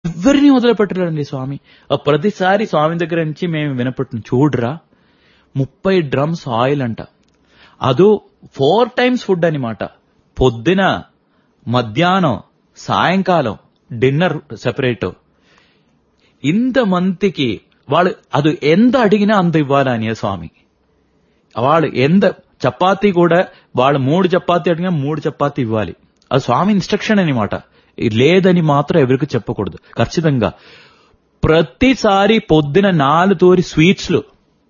ఎవరిని వదిలిపెట్టలేదండి స్వామి ఆ ప్రతిసారి స్వామి దగ్గర నుంచి మేము వినపట్టిన చూడరా ముప్పై డ్రమ్స్ ఆయిల్ అంట అదో ఫోర్ టైమ్స్ ఫుడ్ అనమాట పొద్దున మధ్యాహ్నం సాయంకాలం డిన్నర్ సెపరేట్ ఇంతమందికి వాళ్ళు అది ఎంత అడిగినా అంత ఇవ్వాలని స్వామి వాళ్ళు ఎంత చపాతీ కూడా వాళ్ళు మూడు చపాతీ అడిగినా మూడు చపాతీ ఇవ్వాలి అది స్వామి ఇన్స్ట్రక్షన్ అనమాట లేదని మాత్రం ఎవరికి చెప్పకూడదు ఖచ్చితంగా ప్రతిసారి పొద్దున నాలుగు తోరి స్వీట్స్లు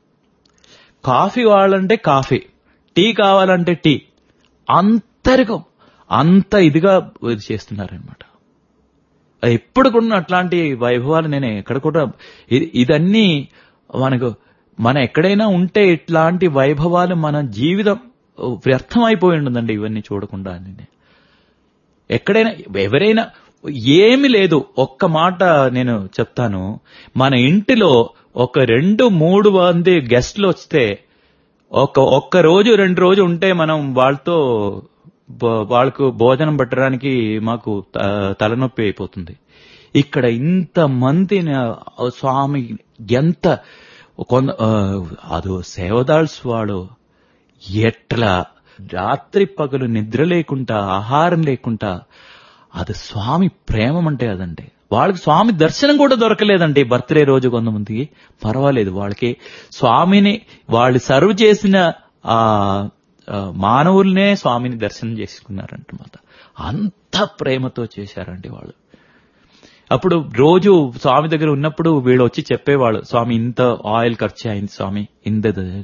కాఫీ కావాలంటే కాఫీ టీ కావాలంటే టీ అంతరికం అంత ఇదిగా ఇది చేస్తున్నారనమాట ఎప్పుడు కూడా అట్లాంటి వైభవాలు నేను ఎక్కడ కూడా ఇ- ఇదన్నీ మనకు మన ఎక్కడైనా ఉంటే ఇట్లాంటి వైభవాలు మన జీవితం వ్యర్థమైపోయి ఉంటుందండి ఇవన్నీ చూడకుండా అని ఎక్కడైనా ఎవరైనా ఏమి లేదు ఒక్క మాట నేను చెప్తాను మన ఇంటిలో ఒక రెండు మూడు మంది గెస్ట్లు వస్తే ఒక ఒక్క రోజు రెండు రోజు ఉంటే మనం వాళ్ళతో బ- వాళ్ళకు భోజనం పెట్టడానికి మాకు త- తలనొప్పి అయిపోతుంది ఇక్కడ ఇంత మంది స్వామి ఎంత కొంత ఆ, అదో సేవదాల్స్ వాడు ఎట్లా రాత్రి పగలు నిద్ర లేకుండా ఆహారం లేకుండా అది స్వామి ప్రేమం అంటే అదండి వాళ్ళకి స్వామి దర్శనం కూడా దొరకలేదండి బర్త్డే రోజు కొంతమందికి పర్వాలేదు వాళ్ళకి స్వామిని వాళ్ళు సర్వ్ చేసిన ఆ ఆ, మానవుల్నే స్వామిని దర్శనం చేసుకున్నారంటమాట అంత ప్రేమతో చేశారండి వాళ్ళు అప్పుడు రోజు స్వామి దగ్గర ఉన్నప్పుడు వీళ్ళు వచ్చి చెప్పేవాళ్ళు స్వామి ఇంత ఆయిల్ ఖర్చు అయింది స్వామి ఇంత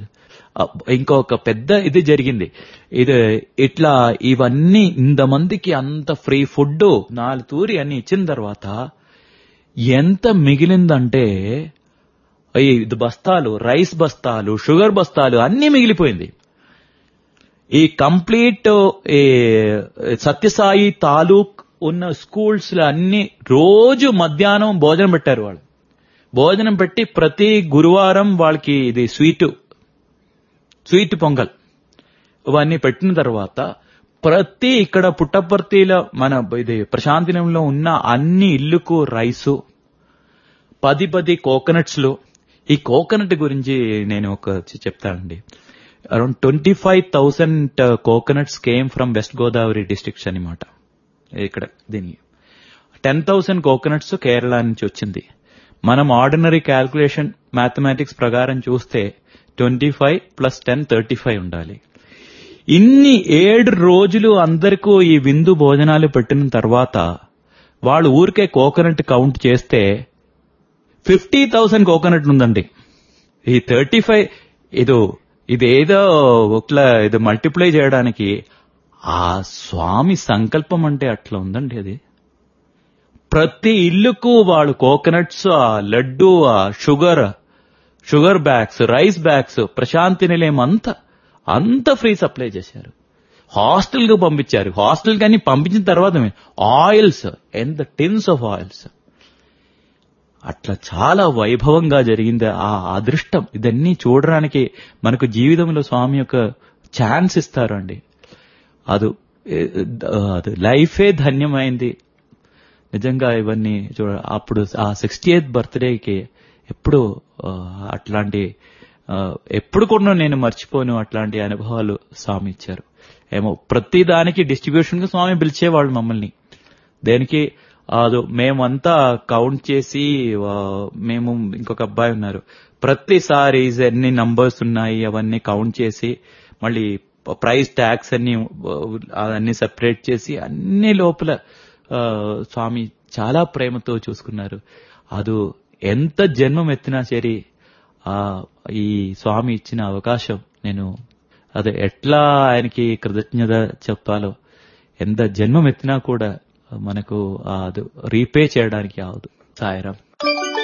ఇంకొక పెద్ద ఇది జరిగింది ఇది ఇట్లా ఇవన్నీ ఇంతమందికి అంత ఫ్రీ ఫుడ్ నాలుగు తూరి అన్ని ఇచ్చిన తర్వాత ఎంత మిగిలిందంటే ఈ ఇది బస్తాలు రైస్ బస్తాలు షుగర్ బస్తాలు అన్నీ మిగిలిపోయింది ఈ కంప్లీట్ ఈ సత్యసాయి తాలూక్ ఉన్న స్కూల్స్ లో అన్ని రోజు మధ్యాహ్నం భోజనం పెట్టారు వాళ్ళు భోజనం పెట్టి ప్రతి గురువారం వాళ్ళకి ఇది స్వీట్ స్వీట్ పొంగల్ ఇవన్నీ పెట్టిన తర్వాత ప్రతి ఇక్కడ పుట్టపర్తిలో మన ఇది ప్రశాంతినంలో ఉన్న అన్ని ఇల్లుకు రైసు పది పది కోకోనట్స్లు ఈ కోకోనట్ గురించి నేను ఒక చి- చెప్తానండి around twenty five thousand coconuts came from West Godavari districts అనమాట ఇక్కడ దీని టెన్ థౌసండ్ కోకోనట్స్ కేరళ నుంచి వచ్చింది మనం ఆర్డినరీ క్యాల్కులేషన్ మ్యాథమెటిక్స్ ప్రకారం చూస్తే twenty five plus ten thirty five ఉండాలి ఇన్ని ఏడు రోజులు అందరికీ ఈ విందు భోజనాలు పెట్టిన తర్వాత వాళ్ళు ఊరికే కోకోనట్ కౌంట్ చేస్తే ఫిఫ్టీ థౌసండ్ కోకోనట్ ఉందండి ఈ థర్టీ ఫైవ్ ఇదో ఇదేదో ఒకలా ఇది మల్టిప్లై చేయడానికి ఆ స్వామి సంకల్పం అంటే అట్లా ఉందండి అది ప్రతి ఇల్లుకు వాళ్ళు కోకోనట్స్ ఆ లడ్డు ఆ sugar sugar bags rice bags Prasanthi Nilayam అంతా అంత ఫ్రీ సప్లై చేశారు హాస్టల్ కు పంపించారు హాస్టల్ కానీ పంపించిన తర్వాత ఆయిల్స్ ఎంత టిన్స్ ఆఫ్ ఆయిల్స్ అట్లా చాలా వైభవంగా జరిగింది ఆ అదృష్టం ఇదన్నీ చూడడానికి మనకు జీవితంలో స్వామి యొక్క ఛాన్స్ ఇస్తారండి అది అది లైఫే ధన్యమైంది నిజంగా ఇవన్నీ చూడ అప్పుడు ఆ సిక్స్టీ ఎయిత్ బర్త్డేకి ఎప్పుడు ఆ, అట్లాంటి ఆ, ఎప్పుడు కూడా నేను మర్చిపోను అట్లాంటి అనుభవాలు స్వామి ఇచ్చారు ఏమో ప్రతి దానికి డిస్ట్రిబ్యూషన్ కు స్వామి పిలిచేవాళ్ళు మమ్మల్ని దేనికి అదో మేమంతా కౌంట్ చేసి ఆ, మేము ఇంకొక అబ్బాయి ఉన్నారు ప్రతిసారి ఎన్ని నంబర్స్ ఉన్నాయి అవన్నీ కౌంట్ చేసి మళ్ళీ ప్రైస్ ట్యాక్స్ అన్ని ఆ, అన్ని సెపరేట్ చేసి అన్ని లోపల ఆ, స్వామి చాలా ప్రేమతో చూసుకున్నారు అది ఎంత జన్మం ఎత్తినా సరే ఆ ఈ స్వామి ఇచ్చిన అవకాశం నేను అదే ఎట్లా ఆయనకి కృతజ్ఞత చెప్పాలో ఎంత జన్మం ఎత్తినా కూడా మనకు అది రీపే చేయడానికి అవదు సాయిరామ్